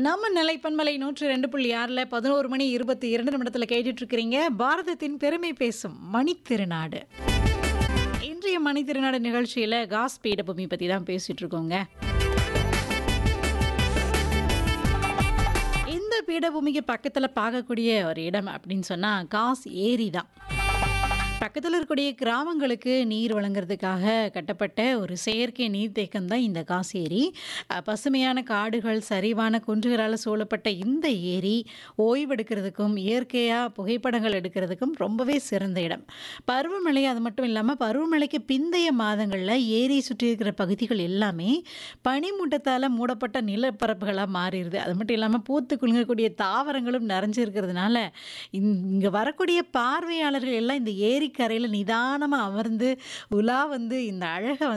நம்ம நிலைப்பன்மலை நூற்றி ரெண்டு புள்ளி ஆறில் பதினோரு மணி இருபத்தி இரண்டு நிமிடத்தில் கேட்டுட்டு இருக்கிறீங்க பாரதத்தின் பெருமை பேசும் மணித்திருநாடு இன்றைய மணித்திருநாடு நிகழ்ச்சியில் காஸ் பீடபூமி பற்றி தான் பேசிட்டு இருக்கோங்க இந்த பீடபூமிக்கு பக்கத்தில் பார்க்கக்கூடிய ஒரு இடம் அப்படின்னு சொன்னால் காஸ் ஏரி தான் பக்கத்தில் இருக்கக்கூடிய கிராமங்களுக்கு நீர் வழங்குறதுக்காக கட்டப்பட்ட ஒரு செயற்கை நீர்த்தேக்கம் தான் இந்த காஸ் ஏரி அஹ், பசுமையான காடுகள் சரிவான குன்றுகளால் சூழப்பட்ட இந்த ஏரி ஓய்வெடுக்கிறதுக்கும் இயற்கையாக புகைப்படங்கள் எடுக்கிறதுக்கும் ரொம்பவே சிறந்த இடம் பருவமழை அது மட்டும் இல்லாமல் பருவமழைக்கு பிந்தைய மாதங்களில் ஏரி சுற்றி இருக்கிற பகுதிகள் எல்லாமே பனிமூட்டத்தால் மூடப்பட்ட நிலப்பரப்புகளாக மாறிடுது அது மட்டும் இல்லாமல் பூத்து குலுங்கக்கூடிய தாவரங்களும் நிறைஞ்சு இருக்கிறதுனால இங்கே வரக்கூடிய பார்வையாளர்கள் எல்லாம் இந்த ஏரிக்கரையில் நிதானமாக அமர்ந்து உலா வந்து இந்த அழகை வந்து